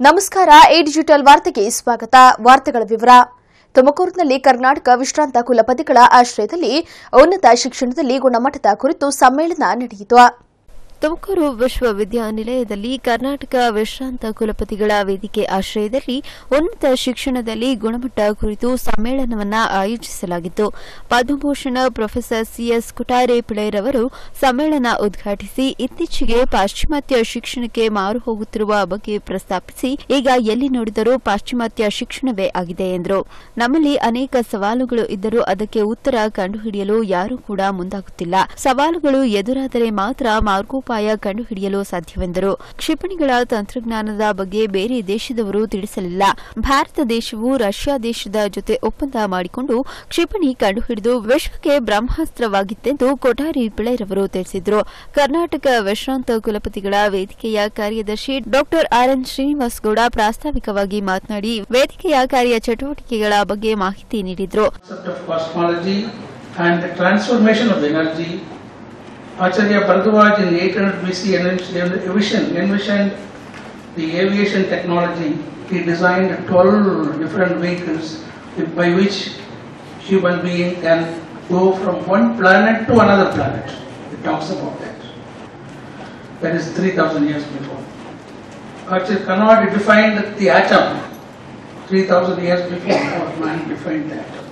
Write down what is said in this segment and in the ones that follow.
ನಮಸ್ಕಾರ A digital ವಾರ್ತೆಗೆ ಸ್ವಾಗತ ವಾರ್ತೆಗಳ ವಿವರ ತುಮಕೂರಿನಲ್ಲಿ ಕರ್ನಾಟಕ ವಿಶ್ರಾಂತ ಕುಲಪತಿಗಳ ಆಶ್ರಯದಲ್ಲಿ ಉನ್ನತ ಶಿಕ್ಷಣದಲ್ಲಿ ಗುಣಮಟ್ಟದ ಕುರಿತು ಸಮ್ಮೇಳನ ನಡೆಯಿತು ತುಮಕೂರು ವಿಶ್ವವಿದ್ಯಾನಿಲಯದಲ್ಲಿ ಕರ್ನಾಟಕ ವಿಶ್ರಾಂತ ಕುಲಪತಿಗಳ ವೇದಿಕೆ ಆಶ್ರಯದಲ್ಲಿ ಉನ್ನತ ಶಿಕ್ಷಣದಲ್ಲಿ ಗುಣಮಟ್ಟ ಕುರಿತು ಸಮ್ಮೇಳನವನ್ನು ಆಯೋಜಿಸಲಾಗಿತ್ತು ಪದ್ಮಭೂಷಣ ಪ್ರೊಫೆಸರ್ ಸಿಎಸ್ ಕುಟಾರೆ ಪಿಳೈರವರು ಸಮ್ಮೇಳನ ಉದ್ಘಾಟಿಸಿ ಇತ್ತೀಚೆಗೆ ಪಾಶ್ಚಿಮಾತ್ಯ ಶಿಕ್ಷಣಕ್ಕೆ ಮಾರು ಹೋಗುತ್ತಿರುವ ಬಗ್ಗೆ ಪ್ರಸ್ತಾಪಿಸಿ ಈಗ ಎಲ್ಲಿ ನೋಡಿದರೂ ಪಾಶ್ಚಿಮಾತ್ಯ ಶಿಕ್ಷಣವೇ ಆಗಿದೆ ಎಂದರು ನಮ್ಮಲ್ಲಿ ಅನೇಕ ಸವಾಲುಗಳು ಇದ್ದರೂ ಅದಕ್ಕೆ ಉತ್ತರ ಕಂಡುಹಿಡಿಯಲು ಯಾರೂ ಕೂಡ ಮುಂದಾಗುತ್ತಿಲ್ಲ ಸವಾಲುಗಳು ಎದುರಾದರೆ ಮಾತ್ರ ಮಾರ್ಗೋಪಾಯ ಕಂಡುಹಿಡಿಯಲು ಸಾಧ್ಯವೆಂದರು ಕ್ಷಿಪಣಿಗಳ ತಂತ್ರಜ್ಞಾನದ ಬಗ್ಗೆ ಬೇರೆ ದೇಶದವರು ತಿಳಿಸಲಿಲ್ಲ ಭಾರತ ದೇಶವು ರಷ್ಯಾ ದೇಶದ ಜೊತೆ ಒಪ್ಪಂದ ಮಾಡಿಕೊಂಡು ಕ್ಷಿಪಣಿ ಕಂಡುಹಿಡಿದು ವಿಶ್ವಕ್ಕೆ ಬ್ರಹ್ಮಾಸ್ತ್ರವಾಗಿತ್ತೆಂದು ಕೊಠಾರಿ ಪಿಳೈರವರು ತಿಳಿಸಿದರು ಕರ್ನಾಟಕ ವಿಶ್ರಾಂತ ಕುಲಪತಿಗಳ ವೇದಿಕೆಯ ಕಾರ್ಯದರ್ಶಿ ಡಾ ಆರ್ ಎನ್ ಶ್ರೀನಿವಾಸ್ ಗೌಡ ಪ್ರಾಸ್ತಾವಿಕವಾಗಿ ಮಾತನಾಡಿ ವೇದಿಕೆಯ ಕಾರ್ಯ ಚಟುವಟಿಕೆಗಳ ಬಗ್ಗೆ ಮಾಹಿತಿ ನೀಡಿದರು concept of cosmology and the transformation of energy. Acharya Bhardwaj in 800 BC envis- envisioned, envisioned the aviation technology. He designed 12 different vehicles with- by which human being can go from one planet to another planet. It talks about that. That is 3000 years before. Archer Kanad defined the atom 3000 years before man defined the atom.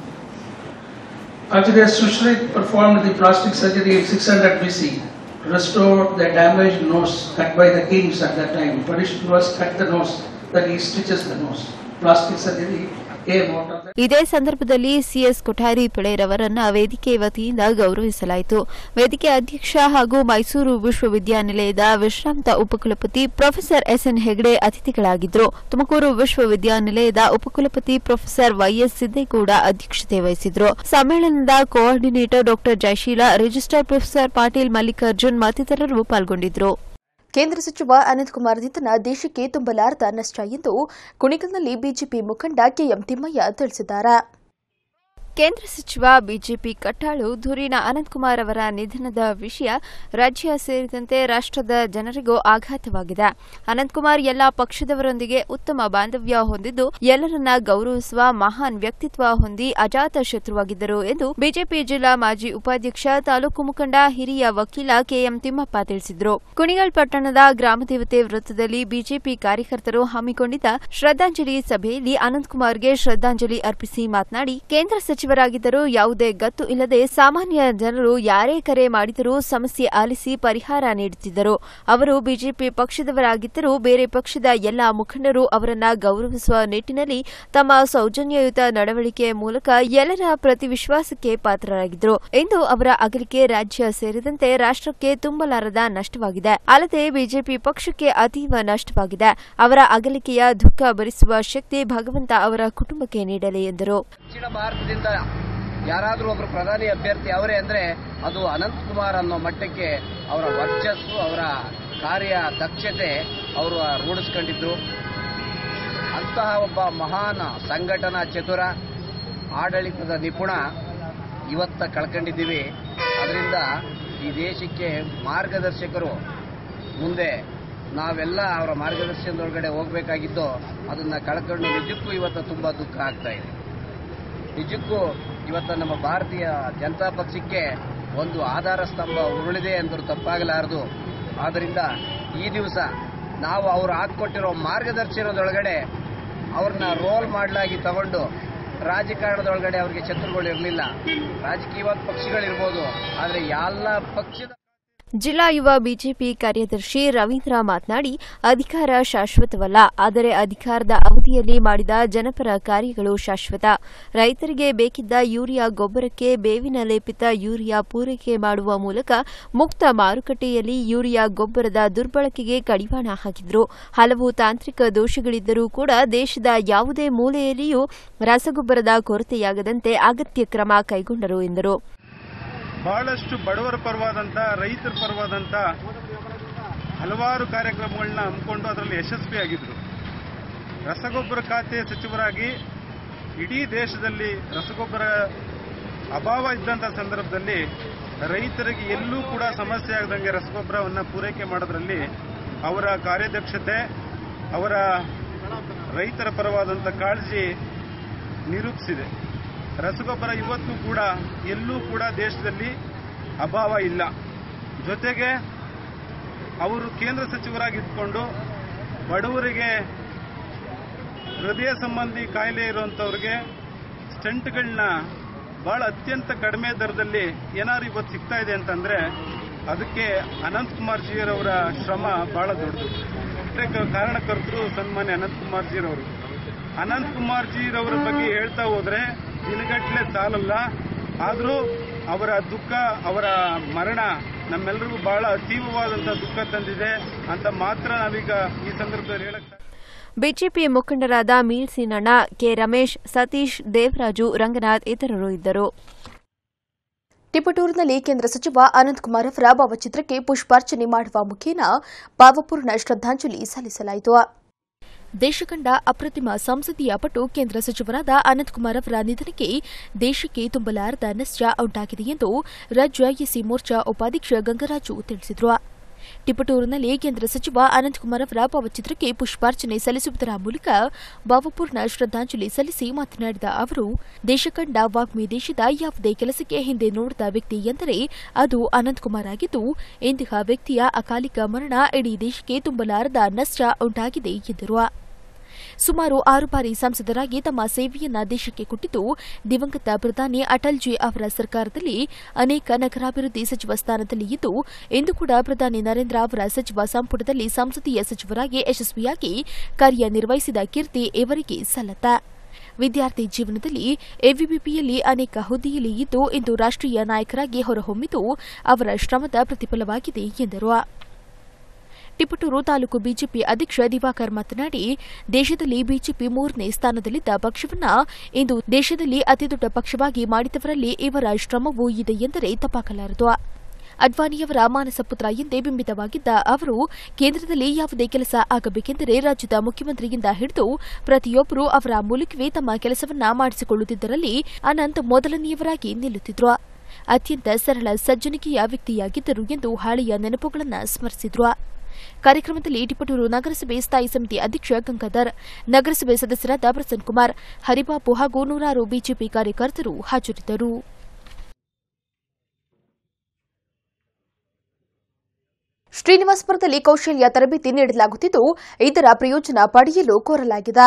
Acharya Sushrit performed the plastic surgery in 600 BC, restored the damaged nose cut by the kings at that time. Tradition was cut the nose, then he stitches the nose. Plastic surgery came out of that. ಇದೇ ಸಂದರ್ಭದಲ್ಲಿ CS Kothari ಪಿಳೈರವರನ್ನ ವೇದಿಕೆ ವತಿಯಿಂದ ಗೌರವಿಸಲಾಯಿತು ವೇದಿಕೆ ಅಧ್ಯಕ್ಷ ಹಾಗೂ ಮೈಸೂರು ವಿಶ್ವವಿದ್ಯಾನಿಲಯದ ವಿಶ್ರಾಂತ ಉಪಕುಲಪತಿ ಪ್ರೊಫೆಸರ್ ಎಸ್ಎನ್ ಹೆಗಡೆ ಅತಿಥಿಗಳಾಗಿದ್ದರು ತುಮಕೂರು ವಿಶ್ವವಿದ್ಯಾನಿಲಯದ ಉಪಕುಲಪತಿ ಪ್ರೊಫೆಸರ್ ವೈಎಸ್ ಸಿದ್ದೇಗೌಡ ಅಧ್ಯಕ್ಷತೆ ವಹಿಸಿದ್ರು ಸಮ್ಮೇಳನದ ಕೋಆರ್ಡಿನೇಟರ್ ಡಾ ಜಯಶೀಲ ರಿಜಿಸ್ಟ್ರಾರ್ ಪ್ರೊಫೆಸರ್ ಪಾಟೀಲ್ ಮಲ್ಲಿಕಾರ್ಜುನ್ ಮತ್ತಿತರರು ಪಾಲ್ಗೊಂಡಿದ್ದರು ಕೇಂದ್ರ ಸಚಿವ ಅನಂತಕುಮಾರ್ ನಿಧನ ದೇಶಕ್ಕೆ ತುಂಬಲಾರದ ನಷ್ಟ ಎಂದು ಕುಣಿಗಲ್ನಲ್ಲಿ ಬಿಜೆಪಿ ಮುಖಂಡ ಕೆಎಂ ತಿಮ್ಮಯ್ಯ ತಿಳಿಸಿದ್ದಾರೆ ಕೇಂದ್ರ ಸಚಿವ ಬಿಜೆಪಿ ಕಟ್ಟಾಳು ಧುರೀಣ ಅನಂತಕುಮಾರ್ ಅವರ ನಿಧನದ ವಿಷಯ ರಾಜ್ಯ ಸೇರಿದಂತೆ ರಾಷ್ಟ್ರದ ಜನರಿಗೂ ಆಘಾತವಾಗಿದೆ ಅನಂತಕುಮಾರ್ ಎಲ್ಲಾ ಪಕ್ಷದವರೊಂದಿಗೆ ಉತ್ತಮ ಬಾಂಧವ್ಯ ಹೊಂದಿದ್ದು ಎಲ್ಲರನ್ನ ಗೌರವಿಸುವ ಮಹಾನ್ ವ್ಯಕ್ತಿತ್ವ ಹೊಂದಿ ಅಜಾತ ಶತ್ರುವಾಗಿದ್ದರು ಎಂದು ಬಿಜೆಪಿ ಜಿಲ್ಲಾ ಮಾಜಿ ಉಪಾಧ್ಯಕ್ಷ ತಾಲೂಕು ಮುಖಂಡ ಹಿರಿಯ ವಕೀಲ ಕೆಎಂ ತಿಮ್ಮಪ್ಪ ತಿಳಿಸಿದರು ಕುಣಿಗಲ್ ಪಟ್ಟಣದ ಗ್ರಾಮದೇವತೆ ವೃತ್ತದಲ್ಲಿ ಬಿಜೆಪಿ ಕಾರ್ಯಕರ್ತರು ಹಮ್ಮಿಕೊಂಡಿದ್ದ ಶ್ರದ್ಧಾಂಜಲಿ ಸಭೆಯಲ್ಲಿ ಅನಂತಕುಮಾರ್ಗೆ ಶ್ರದ್ಧಾಂಜಲಿ ಅರ್ಪಿಸಿ ಮಾತನಾಡಿ ಕೇಂದ್ರ ಸಚಿವರಾಗಿದ್ದರೂ ಯಾವುದೇ ಗತ್ತು ಇಲ್ಲದೆ ಸಾಮಾನ್ಯ ಜನರು ಯಾರೇ ಕರೆ ಮಾಡಿದರೂ ಸಮಸ್ಯೆ ಆಲಿಸಿ ಪರಿಹಾರ ನೀಡುತ್ತಿದ್ದರು ಅವರು ಬಿಜೆಪಿ ಪಕ್ಷದವರಾಗಿದ್ದರೂ ಬೇರೆ ಪಕ್ಷದ ಎಲ್ಲಾ ಮುಖಂಡರು ಅವರನ್ನ ಗೌರವಿಸುವ ನಿಟ್ಟಿನಲ್ಲಿ ತಮ್ಮ ಸೌಜನ್ಯಯುತ ನಡವಳಿಕೆಯ ಮೂಲಕ ಎಲ್ಲರ ಪ್ರತಿ ವಿಶ್ವಾಸಕ್ಕೆ ಪಾತ್ರರಾಗಿದ್ದರು ಇಂದು ಅವರ ಅಗಲಿಕೆ ರಾಜ್ಯ ಸೇರಿದಂತೆ ರಾಷ್ಟ್ರಕ್ಕೆ ತುಂಬಲಾರದ ನಷ್ಟವಾಗಿದೆ ಅಲ್ಲದೆ ಬಿಜೆಪಿ ಪಕ್ಷಕ್ಕೆ ಅತೀವ ನಷ್ಟವಾಗಿದೆ ಅವರ ಅಗಲಿಕೆಯ ದುಃಖ ಭರಿಸುವ ಶಕ್ತಿ ಭಗವಂತ ಅವರ ಕುಟುಂಬಕ್ಕೆ ನೀಡಲಿ ಎಂದರು ದಕ್ಷಿಣ ಭಾರತದಿಂದ ಯಾರಾದರೂ ಒಬ್ಬರು ಪ್ರಧಾನಿ ಅಭ್ಯರ್ಥಿ ಅವರೇ ಅಂದ್ರೆ ಅದು ಅನಂತ್ ಕುಮಾರ್ ಅನ್ನೋ ಮಟ್ಟಕ್ಕೆ ಅವರ ವರ್ಚಸ್ಸು ಅವರ ಕಾರ್ಯ ದಕ್ಷತೆ ಅವರು ರೂಢಿಸ್ಕೊಂಡಿದ್ರು ಅಂತಹ ಒಬ್ಬ ಮಹಾನ್ ಸಂಘಟನಾ ಚತುರ ಆಡಳಿತದ ನಿಪುಣ ಇವತ್ತ ಕಳ್ಕೊಂಡಿದ್ದೀವಿ ಅದರಿಂದ ಈ ದೇಶಕ್ಕೆ ಮಾರ್ಗದರ್ಶಕರು ಮುಂದೆ ನಾವೆಲ್ಲ ಅವರ ಮಾರ್ಗದರ್ಶನದೊಳಗಡೆ ಹೋಗಬೇಕಾಗಿದ್ದು ಅದನ್ನ ಕಳ್ಕೊಂಡು ನಿಜಕ್ಕೂ ಇವತ್ತು ತುಂಬಾ ದುಃಖ ಆಗ್ತಾ ಇದೆ ನಿಜಕ್ಕೂ ಇವತ್ತು ನಮ್ಮ ಭಾರತೀಯ ಜನತಾ ಪಕ್ಷಕ್ಕೆ ಒಂದು ಆಧಾರ ಸ್ತಂಭ ಉರುಳಿದೆ ಎಂದರೂ ತಪ್ಪಾಗಲಾರದು ಆದ್ದರಿಂದ ಈ ದಿವಸ ನಾವು ಅವರು ಹಾಕ್ಕೊಟ್ಟಿರೋ ಮಾರ್ಗದರ್ಶನದೊಳಗಡೆ ಅವ್ರನ್ನ ರೋಲ್ ಮಾಡಲಾಗಿ ತಗೊಂಡು ರಾಜಕಾರಣದೊಳಗಡೆ ಅವರಿಗೆ ಶತ್ರುಗಳು ಇರಲಿಲ್ಲ ರಾಜಕೀಯವಾದ ಪಕ್ಷಗಳಿರ್ಬೋದು ಆದರೆ ಎಲ್ಲ ಪಕ್ಷದ ಜಿಲ್ಲಾ ಯುವ ಬಿಜೆಪಿ ಕಾರ್ಯದರ್ಶಿ ರವೀಂದ್ರ ಮಾತನಾಡಿ ಅಧಿಕಾರ ಶಾಶ್ವತವಲ್ಲ ಆದರೆ ಅಧಿಕಾರದ ಅವಧಿಯಲ್ಲಿ ಮಾಡಿದ ಜನಪರ ಕಾರ್ಯಗಳು ಶಾಶ್ವತ ರೈತರಿಗೆ ಬೇಕಿದ್ದ ಯೂರಿಯಾ ಗೊಬ್ಬರಕ್ಕೆ ಬೇವಿನ ಲೇಪಿತ ಯೂರಿಯಾ ಪೂರೈಕೆ ಮಾಡುವ ಮೂಲಕ ಮುಕ್ತ ಮಾರುಕಟ್ಟೆಯಲ್ಲಿ ಯೂರಿಯಾ ಗೊಬ್ಬರದ ದುರ್ಬಳಕೆಗೆ ಕಡಿವಾಣ ಹಾಕಿದ್ರು ಹಲವು ತಾಂತ್ರಿಕ ದೋಷಗಳಿದ್ದರೂ ಕೂಡ ದೇಶದ ಯಾವುದೇ ಮೂಲೆಯಲ್ಲಿಯೂ ರಸಗೊಬ್ಬರದ ಕೊರತೆಯಾಗದಂತೆ ಅಗತ್ಯ ಕ್ರಮ ಕೈಗೊಂಡರು ಎಂದರು ಬಹಳಷ್ಟು ಬಡವರ ಪರವಾದಂಥ ರೈತರ ಪರವಾದಂಥ ಹಲವಾರು ಕಾರ್ಯಕ್ರಮಗಳನ್ನ ಹಮ್ಮಿಕೊಂಡು ಅದರಲ್ಲಿ ಯಶಸ್ವಿಯಾಗಿದ್ದರು ರಸಗೊಬ್ಬರ ಖಾತೆ ಸಚಿವರಾಗಿ ಇಡೀ ದೇಶದಲ್ಲಿ ರಸಗೊಬ್ಬರ ಅಭಾವ ಇದ್ದಂಥ ಸಂದರ್ಭದಲ್ಲಿ ರೈತರಿಗೆ ಎಲ್ಲೂ ಕೂಡ ಸಮಸ್ಯೆ ಆಗದಂಗೆ ರಸಗೊಬ್ಬರವನ್ನು ಪೂರೈಕೆ ಮಾಡೋದ್ರಲ್ಲಿ ಅವರ ಕಾರ್ಯದಕ್ಷತೆ ಅವರ ರೈತರ ಪರವಾದಂಥ ಕಾಳಜಿ ನಿರೂಪಿಸಿದೆ ರಸಗೊಬ್ಬರ ಇವತ್ತು ಕೂಡ ಎಲ್ಲೂ ಕೂಡ ದೇಶದಲ್ಲಿ ಅಭಾವ ಇಲ್ಲ ಜೊತೆಗೆ ಅವರು ಕೇಂದ್ರ ಸಚಿವರಾಗಿದ್ದುಕೊಂಡು ಬಡವರಿಗೆ ಹೃದಯ ಸಂಬಂಧಿ ಕಾಯಿಲೆ ಇರುವಂಥವ್ರಿಗೆ ಸ್ಟೆಂಟ್ಗಳನ್ನ ಬಹಳ ಅತ್ಯಂತ ಕಡಿಮೆ ದರದಲ್ಲಿ ಏನಾದ್ರು ಇವತ್ತು ಸಿಗ್ತಾ ಇದೆ ಅಂತಂದ್ರೆ ಅದಕ್ಕೆ ಅನಂತ್ ಕುಮಾರ್ ಜಿಯವರ ಶ್ರಮ ಬಹಳ ದೊಡ್ಡದು ಅದಕ್ಕೆ ಕಾರಣಕರ್ತರು ಸನ್ಮಾನ್ಯ ಅನಂತ್ ಕುಮಾರ್ ಜಿರವರು ಅನಂತ್ ಕುಮಾರ್ ಜಿರವರ ಬಗ್ಗೆ ಹೇಳ್ತಾ ಹೋದ್ರೆ ದಿನಗಟ್ಟಲೆ ಸಾಲಲ್ಲ ಆದರೂ ಅವರ ದುಃಖ ಅವರ ಮರಣ ನಮ್ಮೆಲ್ಲರಿಗೂ ಬಹಳ ಅತೀವವಾದಂತಹ ದುಃಖ ತಂದಿದೆ ಅಂತ ಮಾತ್ರ ನಾವೀಗ ಈ ಸಂದರ್ಭದಲ್ಲಿ ಹೇಳಕ್ ಬಿಜೆಪಿ ಮುಖಂಡರಾದ ಮೀರ್ ಸೀನಣ್ಣ ಕೆ ರಮೇಶ್ ಸತೀಶ್ ದೇವರಾಜು ರಂಗನಾಥ್ ಇತರರು ಇದ್ದರು ಟಿಪಟೂರಿನಲ್ಲಿ ಕೇಂದ್ರ ಸಚಿವ ಅನಂತಕುಮಾರ್ ಅವರ ಭಾವಚಿತ್ರಕ್ಕೆ ಪುಷ್ಪಾರ್ಚನೆ ಮಾಡುವ ಮುಖೇನ ಭಾವಪೂರ್ಣ ಶ್ರದ್ದಾಂಜಲಿ ಸಲ್ಲಿಸಲಾಯಿತು ದೇಶ ಕಂಡ ಅಪ್ರತಿಮ ಸಂಸದೀಯ ಪಟು ಕೇಂದ್ರ ಸಚಿವರಾದ ಅನಂತಕುಮಾರ್ ಅವರ ನಿಧನಕ್ಕೆ ದೇಶಕ್ಕೆ ತುಂಬಲಾರದ ನಷ್ಟ ಉಂಟಾಗಿದೆ ಎಂದು ರಾಜ್ಯ ಎಸ್ಸಿ ಮೋರ್ಚಾ ಉಪಾಧ್ಯಕ್ಷ ಗಂಗರಾಜು ತಿಳಿಸಿದರು ಟಿಪಟೂರಿನಲ್ಲಿ ಕೇಂದ್ರ ಸಚಿವ ಅನಂತಕುಮಾರ್ ಅವರ ಭಾವಚಿತ್ರಕ್ಕೆ ಪುಷ್ಪಾರ್ಚನೆ ಸಲ್ಲಿಸುವುದರ ಮೂಲಕ ಭಾವಪೂರ್ಣ ಶ್ರದ್ದಾಂಜಲಿ ಸಲ್ಲಿಸಿ ಮಾತನಾಡಿದ ಅವರು ದೇಶ ಕಂಡ ವಾಗ್ಮಿ ದೇಶದ ಯಾವುದೇ ಕೆಲಸಕ್ಕೆ ಹಿಂದೆ ನೋಡದ ವ್ಯಕ್ತಿ ಎಂದರೆ ಅದು ಅನಂತಕುಮಾರ್ ಆಗಿದ್ದು ಇಂತಹ ವ್ಯಕ್ತಿಯ ಅಕಾಲಿಕ ಮರಣ ಇಡೀ ದೇಶಕ್ಕೆ ತುಂಬಲಾರದ ನಷ್ಟ ಉಂಟಾಗಿದೆ ಎಂದರು ಸುಮಾರು ಆರು ಬಾರಿ ಸಂಸದರಾಗಿ ತಮ್ಮ ಸೇವೆಯನ್ನ ದೇಶಕ್ಕೆ ಕೊಟ್ಟಿದ್ದು ದಿವಂಗತ ಪ್ರಧಾನಿ ಅಟಲ್ಜಿ ಅವರ ಸರ್ಕಾರದಲ್ಲಿ ಅನೇಕ ನಗರಾಭಿವೃದ್ಧಿ ಸಚಿವ ಸ್ಥಾನದಲ್ಲಿ ಇದ್ದು ಇಂದು ಕೂಡ ಪ್ರಧಾನಿ ನರೇಂದ್ರ ಅವರ ಸಚಿವ ಸಂಪುಟದಲ್ಲಿ ಸಂಸದೀಯ ಸಚಿವರಾಗಿ ಯಶಸ್ವಿಯಾಗಿ ಕಾರ್ಯನಿರ್ವಹಿಸಿದ ಕೀರ್ತಿ ಇವರಿಗೆ ಸಲ್ಲತ್ತ ವಿದ್ಯಾರ್ಥಿ ಜೀವನದಲ್ಲಿ ಎವಿಬಿಪಿಯಲ್ಲಿ ಅನೇಕ ಹುದ್ದೆಯಲ್ಲಿ ಇದ್ದು ಇಂದು ರಾಷ್ಟ್ರೀಯ ನಾಯಕರಾಗಿ ಹೊರಹೊಮ್ಮಿದ್ದು ಅವರ ಶ್ರಮದ ಪ್ರತಿಫಲವಾಗಿದೆ ಎಂದರು ಟಿಪಟೂರು ತಾಲೂಕು ಬಿಜೆಪಿ ಅಧ್ಯಕ್ಷ ದಿವಾಕರ್ ಮಾತನಾಡಿ ದೇಶದಲ್ಲಿ ಬಿಜೆಪಿ ಮೂರನೇ ಸ್ಥಾನದಲ್ಲಿದ್ದ ಪಕ್ಷವನ್ನ ಇಂದು ದೇಶದಲ್ಲಿ ಅತಿದೊಡ್ಡ ಪಕ್ಷವಾಗಿ ಮಾಡಿದವರಲ್ಲಿ ಇವರ ಶ್ರಮವೂ ಇದೆ ಎಂದರೆ ತಪ್ಪಾಗಲಾರದು ಅಡ್ವಾಣಿಯವರ ಮಾನಸ ಪುತ್ರ ಎಂದೇ ಬಿಂಬಿತವಾಗಿದ್ದ ಅವರು ಕೇಂದ್ರದಲ್ಲಿ ಯಾವುದೇ ಕೆಲಸ ಆಗಬೇಕೆಂದರೆ ರಾಜ್ಯದ ಮುಖ್ಯಮಂತ್ರಿಯಿಂದ ಹಿಡಿದು ಪ್ರತಿಯೊಬ್ಬರೂ ಅವರ ಮೂಲಕವೇ ತಮ್ಮ ಕೆಲಸವನ್ನ ಮಾಡಿಸಿಕೊಳ್ಳುತ್ತಿದ್ದರಲ್ಲಿ ಅನಂತ್ ಮೊದಲನೆಯವರಾಗಿ ನಿಲ್ಲುತ್ತಿದ್ರು ಅತ್ಯಂತ ಸರಳ ಸಜ್ಜನಿಕೆಯ ವ್ಯಕ್ತಿಯಾಗಿದ್ದರು ಎಂದು ಹಳೆಯ ನೆನಪುಗಳನ್ನು ಸ್ಮರಿಸಿದ್ರು ಕಾರ್ಯಕ್ರಮದಲ್ಲಿ ಟಿಪಟೂರು ನಗರಸಭೆ ಸ್ಥಾಯಿ ಸಮಿತಿ ಅಧ್ಯಕ್ಷ ಗಂಗಾಧರ್ ನಗರಸಭೆ ಸದಸ್ಯರಾದ ಪ್ರಸನ್ನ ಕುಮಾರ್ ಹರಿಬಾಬು ಹಾಗೂ ನೂರಾರು ಬಿಜೆಪಿ ಕಾರ್ಯಕರ್ತರು ಹಾಜರಿದ್ದರು ಶ್ರೀನಿವಾಸಪುರದಲ್ಲಿ ಕೌಶಲ್ಯ ತರಬೇತಿ ನೀಡಲಾಗುತ್ತಿದ್ದು ಇದರ ಪ್ರಯೋಜನ ಪಡೆಯಲು ಕೋರಲಾಗಿದೆ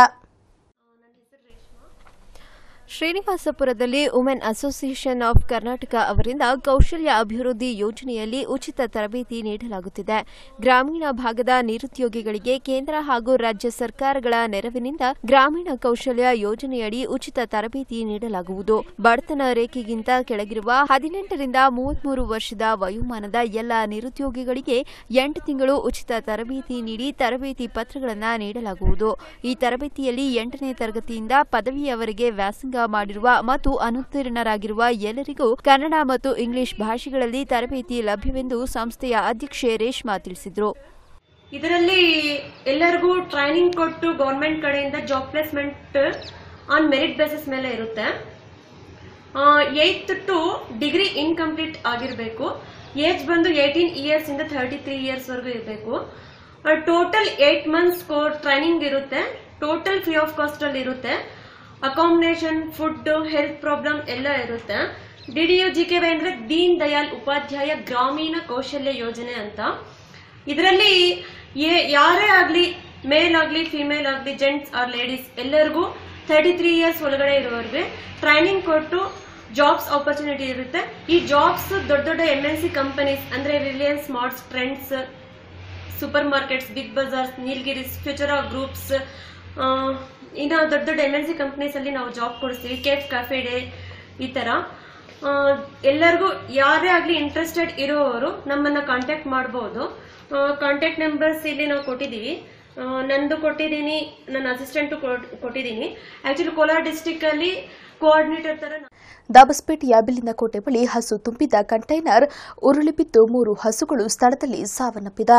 ಶ್ರೀನಿವಾಸಪುರದಲ್ಲಿ ವುಮೆನ್ ಅಸೋಸಿಯೇಷನ್ ಆಫ್ ಕರ್ನಾಟಕ ಅವರಿಂದ ಕೌಶಲ್ಯ ಅಭಿವೃದ್ಧಿ ಯೋಜನೆಯಲ್ಲಿ ಉಚಿತ ತರಬೇತಿ ನೀಡಲಾಗುತ್ತಿದೆ ಗ್ರಾಮೀಣ ಭಾಗದ ನಿರುದ್ಯೋಗಿಗಳಿಗೆ ಕೇಂದ್ರ ಹಾಗೂ ರಾಜ್ಯ ಸರ್ಕಾರಗಳ ನೆರವಿನಿಂದ ಗ್ರಾಮೀಣ ಕೌಶಲ್ಯ ಯೋಜನೆಯಡಿ ಉಚಿತ ತರಬೇತಿ ನೀಡಲಾಗುವುದು ಬಡತನ ರೇಖೆಗಿಂತ ಕೆಳಗಿರುವ ಹದಿನೆಂಟರಿಂದ ಮೂವತ್ಮೂರು ವರ್ಷದ ವಯೋಮಾನದ ಎಲ್ಲ ನಿರುದ್ಯೋಗಿಗಳಿಗೆ ಎಂಟು ತಿಂಗಳು ಉಚಿತ ತರಬೇತಿ ನೀಡಿ ತರಬೇತಿ ಪತ್ರಗಳನ್ನು ನೀಡಲಾಗುವುದು ಈ ತರಬೇತಿಯಲ್ಲಿ ಎಂಟನೇ ತರಗತಿಯಿಂದ ಪದವಿಯವರೆಗೆ ವ್ಯಾಸಂಗ ಮಾಡಿರುವ ಮತ್ತು ಅನುತ್ತೀರ್ಣರಾಗಿರುವ ಎಲ್ಲರಿಗೂ ಕನ್ನಡ ಮತ್ತು ಇಂಗ್ಲಿಷ್ ಭಾಷೆಗಳಲ್ಲಿ ತರಬೇತಿ ಲಭ್ಯವೆಂದು ಸಂಸ್ಥೆಯ ಅಧ್ಯಕ್ಷೆ ರೇಷ್ಮಾ ತಿಳಿಸಿದರು ಇದರಲ್ಲಿ ಎಲ್ಲರಿಗೂ ಟ್ರೈನಿಂಗ್ ಕೊಟ್ಟು ಗೌರ್ಮೆಂಟ್ ಕಡೆಯಿಂದ job placement on merit basis ಮೇಲೆ ಇರುತ್ತೆ ಏಯ್ತ್ ಟು ಡಿಗ್ರಿ ಇನ್ಕಂಪ್ಲೀಟ್ ಆಗಿರಬೇಕು ಏಜ್ ಬಂದು ಏಯ್ಟೀನ್ ಇಯರ್ಸ್ ಇಂದ ಥರ್ಟಿ ತ್ರೀ ಇಯರ್ಸ್ ವರೆಗೂ ಇರಬೇಕು total eight months core training ಇರುತ್ತೆ ಟೋಟಲ್ ಫ್ರೀ ಆಫ್ ಕಾಸ್ಟ್ ಅಲ್ಲಿ ಇರುತ್ತೆ ಅಕಾಮಿಡೇಷನ್ ಫುಡ್ ಹೆಲ್ತ್ ಪ್ರಾಬ್ಲಮ್ ಎಲ್ಲ ಇರುತ್ತೆ D D U G K Y ಅಂದ್ರೆ ದೀನ್ ದಯಾಳ್ ಉಪಾಧ್ಯಾಯ ಗ್ರಾಮೀಣ ಕೌಶಲ್ಯ ಯೋಜನೆ ಅಂತ ಇದರಲ್ಲಿ ಯಾರೇ ಆಗ್ಲಿ ಮೇಲ್ ಆಗ್ಲಿ ಫಿಮೇಲ್ ಆಗ್ಲಿ ಜೆಂಟ್ಸ್ ಆರ್ ಲೇಡೀಸ್ ಎಲ್ಲರಿಗೂ ತರ್ಟಿ ತ್ರೀ ಇಯರ್ಸ್ ಒಳಗಡೆ ಇರೋರಿಗೆ ಟ್ರೈನಿಂಗ್ ಕೊಟ್ಟು ಜಾಬ್ಸ್ ಆಪರ್ಚುನಿಟಿ ಇರುತ್ತೆ ಈ ಜಾಬ್ಸ್ ದೊಡ್ಡ ದೊಡ್ಡ ಎಂ ಎನ್ ಸಿ ಕಂಪನೀಸ್ ಅಂದ್ರೆ Reliance smarts trends super markets big bazaars Nilgiris future groups ಇನ್ನು ದೊಡ್ಡ ದೊಡ್ಡ ಎಮ್ ಎನ್ ಸಿ ಕಂಪ್ನೀಸ್ ಅಲ್ಲಿ ನಾವು ಜಾಬ್ ಕೊಡಿಸ್ತೀವಿ ಕೇಫ್ ಕಾಫೆ ಡೇ ಈ ತರ ಆ, ಎಲ್ಲರಿಗೂ ಯಾರೇ ಆಗಲಿ ಇಂಟ್ರೆಸ್ಟೆಡ್ ಇರೋರು ನಮ್ಮನ್ನ ಕಾಂಟ್ಯಾಕ್ಟ್ ಮಾಡ್ಬೋದು ಕಾಂಟ್ಯಾಕ್ಟ್ ನಂಬರ್ಸ್ ಇಲ್ಲಿ ನಾವು ಕೊಟ್ಟಿದ್ದೀವಿ ಆ, ನಂದು ಕೊಟ್ಟಿದ್ದೀನಿ ನನ್ನ ಅಸಿಸ್ಟೆಂಟ್ ಕೊಟ್ಟಿದ್ದೀನಿ ಆಕ್ಚುಲಿ ಕೋಲಾರ ಡಿಸ್ಟಿಕ್ ಅಲ್ಲಿ ಕೋಆರ್ಡಿನೇಟರ್ ತರ ನಾ- ದಾಬಸ್ಪೇಟೆಯ ಬಿಲ್ಲಿನ ಕೋಟೆ ಬಳಿ ಹಸು ತುಂಬಿದ ಕಂಟೈನರ್ ಉರುಳಿ ಬಿದ್ದು ಮೂರು ಹಸುಗಳು ಸ್ಥಳದಲ್ಲಿ ಸಾವನ್ನಪ್ಪಿದೆ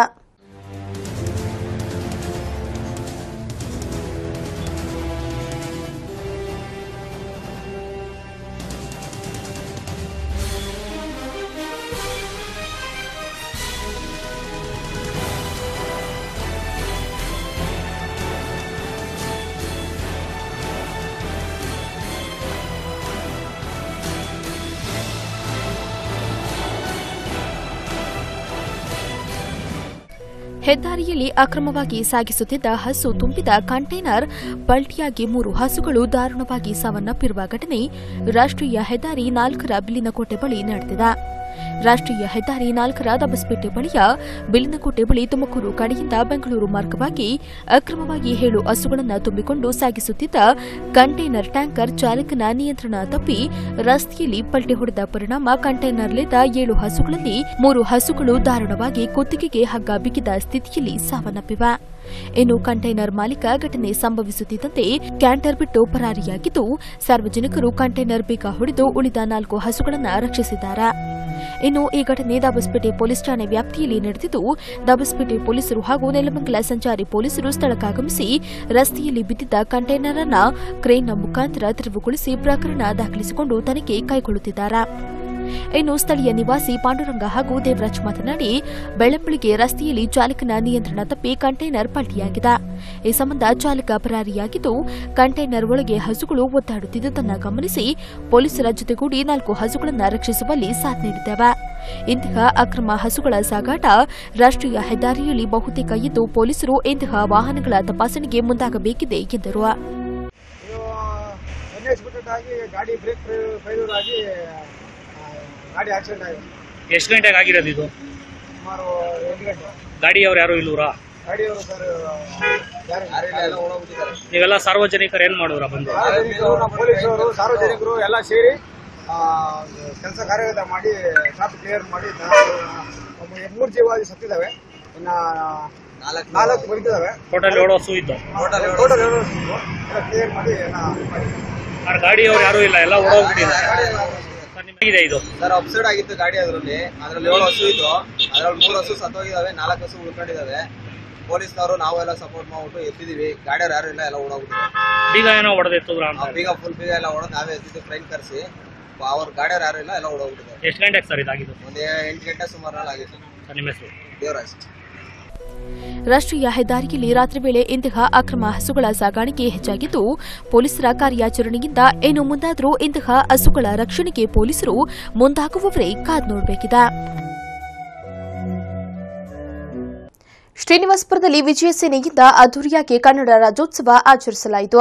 ಹೆದ್ದಾರಿಯಲ್ಲಿ ಅಕ್ರಮವಾಗಿ ಸಾಗಿಸುತ್ತಿದ್ದ ಹಸು ತುಂಬಿದ ಕಂಟೈನರ್ ಪಲ್ಟಿಯಾಗಿ ಮೂರು ಹಸುಗಳು ದಾರುಣವಾಗಿ ಸಾವನ್ನಪ್ಪಿರುವ ಘಟನೆ ರಾಷ್ಟ್ರೀಯ ಹೆದ್ದಾರಿ ನಾಲ್ಕರ ಬಿಲ್ಲಿನಕೋಟೆ ಬಳಿ ನಡೆದಿದೆ ರಾಷ್ಟ್ರೀಯ ಹೆದ್ದಾರಿ ನಾಲ್ಕರ ದಬಸ್ಪೇಟೆ ಬಳಿಯ ಬಿಲ್ಲಿನಕೋಟೆ ಬಳಿ ತುಮಕೂರು ಕಡೆಯಿಂದ ಬೆಂಗಳೂರು ಮಾರ್ಗವಾಗಿ ಅಕ್ರಮವಾಗಿ ಏಳು ಹಸುಗಳನ್ನು ತುಂಬಿಕೊಂಡು ಸಾಗಿಸುತ್ತಿದ್ದ ಕಂಟೈನರ್ ಟ್ಯಾಂಕರ್ ಚಾಲಕನ ನಿಯಂತ್ರಣ ತಪ್ಪಿ ರಸ್ತೆಯಲ್ಲಿ ಪಲ್ಟಿ ಹೊಡೆದ ಪರಿಣಾಮ ಕಂಟೈನರ್ಲಿದ್ದ ಏಳು ಹಸುಗಳಲ್ಲಿ ಮೂರು ಹಸುಗಳು ದಾರುಣವಾಗಿ ಕುತ್ತಿಗೆಗೆ ಹಗ್ಗ ಬಿಗಿದ ಸ್ಥಿತಿಯಲ್ಲಿ ಸಾವನ್ನಪ್ಪಿವೆ ಇನ್ನು ಕಂಟೈನರ್ ಮಾಲೀಕ ಘಟನೆ ಸಂಭವಿಸುತ್ತಿದ್ದಂತೆ ಕ್ಯಾಂಟರ್ ಬಿಟ್ಟು ಪರಾರಿಯಾಗಿದ್ದು ಸಾರ್ವಜನಿಕರು ಕಂಟೈನರ್ ಬೀಗ ಹೊಡೆದು ಉಳಿದ ನಾಲ್ಕು ಹಸುಗಳನ್ನು ರಕ್ಷಿಸಿದ್ದಾರೆ ಇನ್ನು ಈ ಘಟನೆ ದಾಬಸ್ಪೇಟೆ ಪೊಲೀಸ್ ಠಾಣೆ ವ್ಯಾಪ್ತಿಯಲ್ಲಿ ನಡೆದಿದ್ದು ದಾಬಸ್ಪೇಟೆ ಪೊಲೀಸರು ಹಾಗೂ ನೆಲಮಂಗಲ ಸಂಚಾರಿ ಪೊಲೀಸರು ಸ್ಥಳಕ್ಕಾಗಮಿಸಿ ರಸ್ತೆಯಲ್ಲಿ ಬಿದ್ದಿದ್ದ ಕಂಟೈನರ್ ಅನ್ನ ಕ್ರೇನ್ನ ಮುಖಾಂತರ ತೆರವುಗೊಳಿಸಿ ಪ್ರಕರಣ ದಾಖಲಿಸಿಕೊಂಡು ತನಿಖೆ ಕೈಗೊಳ್ಳುತ್ತಿದ್ದಾರೆ ಇನ್ನು ಸ್ಥಳೀಯ ನಿವಾಸಿ ಪಾಂಡುರಂಗ ಹಾಗೂ ದೇವರಾಜ್ ಮಾತನಾಡಿ ಬೆಳ್ಳಂಬೆಳಿಗ್ಗೆ ರಸ್ತೆಯಲ್ಲಿ ಚಾಲಕನ ನಿಯಂತ್ರಣ ತಪ್ಪಿ ಕಂಟೈನರ್ ಪಲ್ಟಿಯಾಗಿದೆ ಈ ಸಂಬಂಧ ಚಾಲಕ ಪರಾರಿಯಾಗಿದ್ದು ಕಂಟೈನರ್ ಒಳಗೆ ಹಸುಗಳು ಒದ್ದಾಡುತ್ತಿದ್ದುದನ್ನು ಗಮನಿಸಿ ಪೊಲೀಸರ ಜೊತೆಗೂಡಿ ನಾಲ್ಕು ಹಸುಗಳನ್ನು ರಕ್ಷಿಸುವಲ್ಲಿ ಸಾಥ್ ನೀಡಿದ್ದೇವೆ ಇಂತಹ ಅಕ್ರಮ ಹಸುಗಳ ಸಾಗಾಟ ರಾಷ್ಟ್ರೀಯ ಹೆದ್ದಾರಿಯಲ್ಲಿ ಬಹುತೇಕ ಇದ್ದು ಪೊಲೀಸರು ಇಂತಹ ವಾಹನಗಳ ತಪಾಸಣೆಗೆ ಮುಂದಾಗಬೇಕಿದೆ ಎಂದರು ನೀವು ಅನ್ಎಕ್ಸ್ಪೆಕ್ಟೆಡ್ ಆಗಿ ಗಾಡಿ ಬ್ರೇಕ್ ಫೈಲ್ಯೂರ್ ಆಗಿ ಆ, ಗಾಡಿ ಆಕ್ಸಿಡೆಂಟ್ ಆಗಿದೆ ಎಷ್ಟು ಗಂಟೆಗೆ ಆಗಿರೋದು ಇದು ಸುಮಾರು ಎಂಟು ಗಂಟೆ ಗಾಡಿಯವ್ರು ಯಾರು ಇಲ್ಲೂರಾ ಗಾಡಿಯವರು ಸರ್ ಯಾರು ನೀವೆಲ್ಲ ಸಾರ್ವಜನಿಕರು ಏನ್ ಮಾಡಿದ್ರ ಬಂದು ಸಾರ್ವಜನಿಕರು ನಮ್ಮ ಪೊಲೀಸರು ಸಾರ್ವಜನಿಕರು ಎಲ್ಲ ಸೇರಿ ಕೆಲಸ ಕಾರ್ಯಗತ ಮಾಡಿ ಟ್ರಾಫಿಕ್ ಕ್ಲಿಯರ್ ಮಾಡಿ ಮೂರು ಜೀವಾದಿ ಸತ್ತಿದ್ದಾವೆ ಇನ್ನ ನಾಲ್ಕು ಬದುಕಿದ್ದಾವೆ ಟೋಟಲ್ ಏಳು ಹಸು ಇದ್ದು ಟೋಟಲ್ ಎರಡು ಕ್ಲಿಯರ್ ಮಾಡಿ ಎಲ್ಲ ಮಾಡಿ ಆ ಗಾಡಿಯವ್ರು ಯಾರು ಇಲ್ಲ ಎಲ್ಲ ಓಡೋಗ್ಬಿಟ್ಟಿದ್ದಾರೆ ಸರ್, ನಿಮಗಿದೆ ಇದು ಸರ್ ಅಪ್ಸೈಡ್ ಆಗಿತ್ತು ಗಾಡಿ ಅದರಲ್ಲಿ ಅದ್ರಲ್ಲಿ ಏಳು ಹಸು ಇತ್ತು ಅದ್ರಲ್ಲಿ ಮೂರು ಹಸು ಸತ್ತೋಗಿದಾವೆ ನಾಲ್ಕು ಹಸು ಉಳ್ಕೊಂಡಿದಾವೆ ಪೊಲೀಸ್ನವರು ನಾವೆಲ್ಲ ಸಪೋರ್ಟ್ ಮಾಡ್ಬಿಟ್ಟು ಎತ್ತಿದೀವಿ ಗಾಡಿಯವ್ರು ಯಾರು ಇಲ್ಲ ಎಲ್ಲ ಓಡೋಗ್ಬಿಟ್ಟಿದ್ದಾರೆ ಬೀಗ ಏನೋ ಹೊಡೆದಿತ್ತದ್ರ ಆ ಅಂತ ಬೀಗ ಫುಲ್ ಬೀಗ ಎಲ್ಲ ಹೊಡೆದು ನಾವೇ ಎತ್ತಿದ್ದು ಟ್ರೈನ್ ಕರೆಸಿ ಅವ್ರ ಗಾಡಿಯವ್ರು ಯಾರು ಇಲ್ಲ ಎಲ್ಲ ಓಡೋಗ್ಬಿಟ್ಟಿದ್ದಾರೆ ಎಷ್ಟು ಗಂಟೆಗೆ ಸರ್ ಇದಾಗಿದ್ದು ಒಂದು ಎಂಟು ಗಂಟೆ ಸುಮಾರಲ್ಲಿ ಆಗಿತ್ತು ಸರ್ ನಿಮ್ಮ ಹೆಸರು ದೇವರಾಜ್ ರಾಷ್ಟ್ರೀಯ ಹೆದ್ದಾರಿಯಲ್ಲಿ ರಾತ್ರಿ ವೇಳೆ ಇಂತಹ ಅಕ್ರಮ ಹಸುಗಳ ಸಾಗಾಣಿಕೆ ಹೆಚ್ಚಾಗಿದ್ದು ಪೊಲೀಸರ ಕಾರ್ಯಾಚರಣೆಯಿಂದ ಇನ್ನು ಮುಂದಾದರೂ ಇಂತಹ ಹಸುಗಳ ರಕ್ಷಣೆಗೆ ಪೊಲೀಸರು ಮುಂದಾಗುವವರೇ ಕಾದ್ ನೋಡಬೇಕಿದೆ ಶ್ರೀನಿವಾಸಪುರದಲ್ಲಿ ವಿಜಯ ಸೇನೆಯಿಂದ ಅದ್ದೂರಿಯಾಗಿ ಕನ್ನಡ ರಾಜ್ಯೋತ್ಸವ ಆಚರಿಸಲಾಯಿತು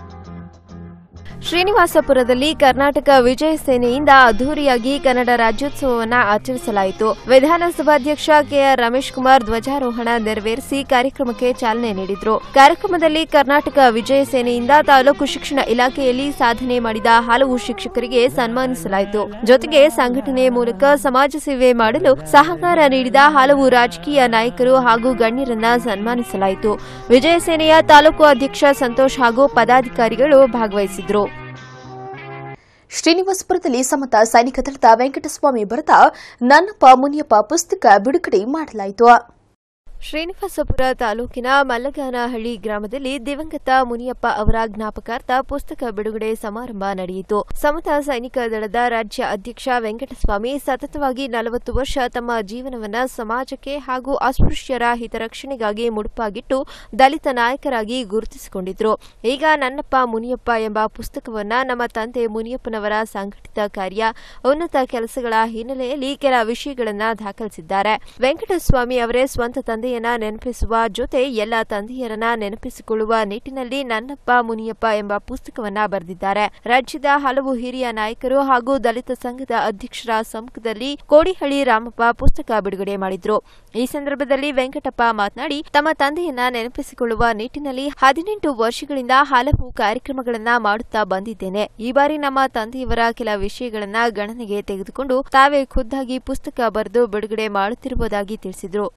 ಶ್ರೀನಿವಾಸಪುರದಲ್ಲಿ ಕರ್ನಾಟಕ ವಿಜಯ ಸೇನೆಯಿಂದ ಅದ್ದೂರಿಯಾಗಿ ಕನ್ನಡ ರಾಜ್ಯೋತ್ಸವವನ್ನು ಆಚರಿಸಲಾಯಿತು ವಿಧಾನಸಭಾಧ್ಯಕ್ಷ ಕೆಆರ್ ರಮೇಶ್ ಕುಮಾರ್ ಧ್ವಜಾರೋಹಣ ನೆರವೇರಿಸಿ ಕಾರ್ಯಕ್ರಮಕ್ಕೆ ಚಾಲನೆ ನೀಡಿದ್ರು ಕಾರ್ಯಕ್ರಮದಲ್ಲಿ ಕರ್ನಾಟಕ ವಿಜಯ ಸೇನೆಯಿಂದ ತಾಲೂಕು ಶಿಕ್ಷಣ ಇಲಾಖೆಯಲ್ಲಿ ಸಾಧನೆ ಮಾಡಿದ ಹಲವು ಶಿಕ್ಷಕರಿಗೆ ಸನ್ಮಾನಿಸಲಾಯಿತು ಜೊತೆಗೆ ಸಂಘಟನೆ ಮೂಲಕ ಸಮಾಜ ಸೇವೆ ಮಾಡಲು ಸಹಕಾರ ನೀಡಿದ ಹಲವು ರಾಜಕೀಯ ನಾಯಕರು ಹಾಗೂ ಗಣ್ಯರನ್ನ ಸನ್ಮಾನಿಸಲಾಯಿತು ವಿಜಯ ಸೇನೆಯ ತಾಲೂಕು ಅಧ್ಯಕ್ಷ ಸಂತೋಷ್ ಹಾಗೂ ಪದಾಧಿಕಾರಿಗಳು ಭಾಗವಹಿಸಿದ್ರು ಶ್ರೀನಿವಾಸಪುರದಲ್ಲಿ ಸಮತ ಸೈನಿಕ ದಳದ ವೆಂಕಟಸ್ವಾಮಿ ಬರೆದ ನನ್ನಪ್ಪ ಮುನಿಯಪ್ಪ ಪುಸ್ತಕ ಬಿಡುಗಡೆ ಮಾಡಲಾಯಿತು ಶ್ರೀನಿವಾಸಪುರ ತಾಲೂಕಿನ ಮಲ್ಲಗಾನಹಳ್ಳಿ ಗ್ರಾಮದಲ್ಲಿ ದಿವಂಗತ ಮುನಿಯಪ್ಪ ಅವರ ಜ್ಞಾಪಕಾರ್ಥ ಪುಸ್ತಕ ಬಿಡುಗಡೆ ಸಮಾರಂಭ ನಡೆಯಿತು ಸಮತ ಸೈನಿಕ ದಳದ ರಾಜ್ಯ ಅಧ್ಯಕ್ಷ ವೆಂಕಟಸ್ವಾಮಿ ಸತತವಾಗಿ ನಲವತ್ತು ವರ್ಷ ತಮ್ಮ ಜೀವನವನ್ನ ಸಮಾಜಕ್ಕೆ ಹಾಗೂ ಅಸ್ಪೃಶ್ಯರ ಹಿತರಕ್ಷಣೆಗಾಗಿ ಮುಡುಪಾಗಿಟ್ಟು ದಲಿತ ನಾಯಕರಾಗಿ ಗುರುತಿಸಿಕೊಂಡಿದ್ರು ಈಗ ನನ್ನಪ್ಪ ಮುನಿಯಪ್ಪ ಎಂಬ ಪುಸ್ತಕವನ್ನ ನಮ್ಮ ತಂದೆ ಮುನಿಯಪ್ಪನವರ ಸಂಘಟಿತ ಕಾರ್ಯ ಉನ್ನತ ಕೆಲಸಗಳ ಹಿನ್ನೆಲೆಯಲ್ಲಿ ಕೆಲ ವಿಷಯಗಳನ್ನ ದಾಖಲಿಸಿದ್ದಾರೆ ವೆಂಕಟಸ್ವಾಮಿ ಅವರೇ ಸ್ವಂತ ತಂದೆಯನ್ನ ನೆನಪಿಸುವ ಜೊತೆ ಎಲ್ಲ ತಂದೆಯರನ್ನ ನೆನಪಿಸಿಕೊಳ್ಳುವ ನಿಟ್ಟಿನಲ್ಲಿ ನನ್ನಪ್ಪ ಮುನಿಯಪ್ಪ ಎಂಬ ಪುಸ್ತಕವನ್ನ ಬರೆದಿದ್ದಾರೆ ರಾಜ್ಯದ ಹಲವು ಹಿರಿಯ ನಾಯಕರು ಹಾಗೂ ದಲಿತ ಸಂಘದ ಅಧ್ಯಕ್ಷರ ಸಮ್ಮುಖದಲ್ಲಿ ಕೋಡಿಹಳ್ಳಿ ರಾಮಪ್ಪ ಪುಸ್ತಕ ಬಿಡುಗಡೆ ಮಾಡಿದ್ರು ಈ ಸಂದರ್ಭದಲ್ಲಿ ವೆಂಕಟಪ್ಪ ಮಾತನಾಡಿ ತಮ್ಮ ತಂದೆಯನ್ನ ನೆನಪಿಸಿಕೊಳ್ಳುವ ನಿಟ್ಟಿನಲ್ಲಿ ಹದಿನೆಂಟು ವರ್ಷಗಳಿಂದ ಹಲವು ಕಾರ್ಯಕ್ರಮಗಳನ್ನ ಮಾಡುತ್ತಾ ಬಂದಿದ್ದೇನೆ ಈ ಬಾರಿ ನಮ್ಮ ತಂದೆಯವರ ಕೆಲ ವಿಷಯಗಳನ್ನ ಗಣನೆಗೆ ತೆಗೆದುಕೊಂಡು ತಾವೇ ಖುದ್ದಾಗಿ ಪುಸ್ತಕ ಬರೆದು ಬಿಡುಗಡೆ ಮಾಡುತ್ತಿರುವುದಾಗಿ ತಿಳಿಸಿದರು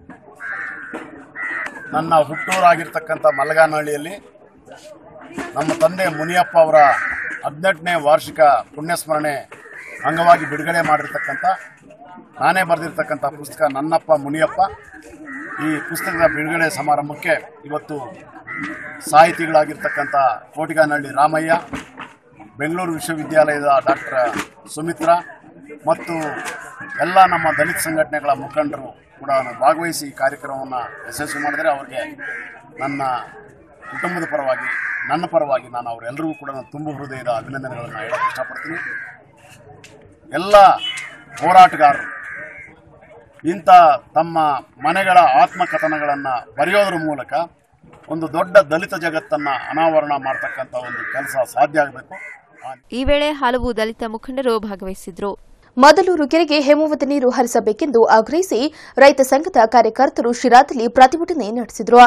ನನ್ನ ಹುಟ್ಟೂರಾಗಿರ್ತಕ್ಕಂಥ ಮಲಗಾನಹಳ್ಳಿಯಲ್ಲಿ ನಮ್ಮ ತಂದೆ ಮುನಿಯಪ್ಪ ಅವರ ಹದಿನೆಂಟನೇ ವಾರ್ಷಿಕ ಪುಣ್ಯಸ್ಮರಣೆ ಅಂಗವಾಗಿ ಬಿಡುಗಡೆ ಮಾಡಿರ್ತಕ್ಕಂಥ ನಾನೇ ಬರೆದಿರ್ತಕ್ಕಂಥ ಪುಸ್ತಕ ನನ್ನಪ್ಪ ಮುನಿಯಪ್ಪ ಈ ಪುಸ್ತಕದ ಬಿಡುಗಡೆ ಸಮಾರಂಭಕ್ಕೆ ಇವತ್ತು ಸಾಹಿತಿಗಳಾಗಿರ್ತಕ್ಕಂಥ ಕೋಟಿಗಾನಹಳ್ಳಿ ರಾಮಯ್ಯ ಬೆಂಗಳೂರು ವಿಶ್ವವಿದ್ಯಾಲಯದ ಡಾಕ್ಟರ್ ಸುಮಿತ್ರಾ ಮತ್ತು ಎಲ್ಲ ನಮ್ಮ ದಲಿತ ಸಂಘಟನೆಗಳ ಮುಖಂಡರು ಕೂಡ ಭಾಗವಹಿಸಿ ಈ ಕಾರ್ಯಕ್ರಮವನ್ನು ಯಶಸ್ವಿ ಮಾಡಿದರೆ ಅವರಿಗೆ ನನ್ನ ಕುಟುಂಬದ ಪರವಾಗಿ ನನ್ನ ಪರವಾಗಿ ನಾನು ಅವರೆಲ್ಲರಿಗೂ ಕೂಡ ನಾನು ತುಂಬ ಹೃದಯದ ಅಭಿನಂದನೆಗಳನ್ನು ಹೇಳಕ್ಕೆ ಇಷ್ಟಪಡ್ತೀನಿ ಎಲ್ಲ ಹೋರಾಟಗಾರರು ಇಂಥ ತಮ್ಮ ಮನೆಗಳ ಆತ್ಮಕಥನಗಳನ್ನು ಬರೆಯೋದ್ರ ಮೂಲಕ ಒಂದು ದೊಡ್ಡ ದಲಿತ ಜಗತ್ತನ್ನು ಅನಾವರಣ ಮಾಡ್ತಕ್ಕಂಥ ಒಂದು ಕೆಲಸ ಸಾಧ್ಯ ಆಗಬೇಕು ಈ ವೇಳೆ ಹಲವು ದಲಿತ ಮುಖಂಡರು ಭಾಗವಹಿಸಿದ್ರು ಮದಲೂರು ಕೆರೆಗೆ ಹೇಮಾವತಿ ನೀರು ಹರಿಸಬೇಕೆಂದು ಆಗ್ರಹಿಸಿ ರೈತ ಸಂಘದ ಕಾರ್ಯಕರ್ತರು ಶಿರಾದಲ್ಲಿ ಪ್ರತಿಭಟನೆ ನಡೆಸಿದರು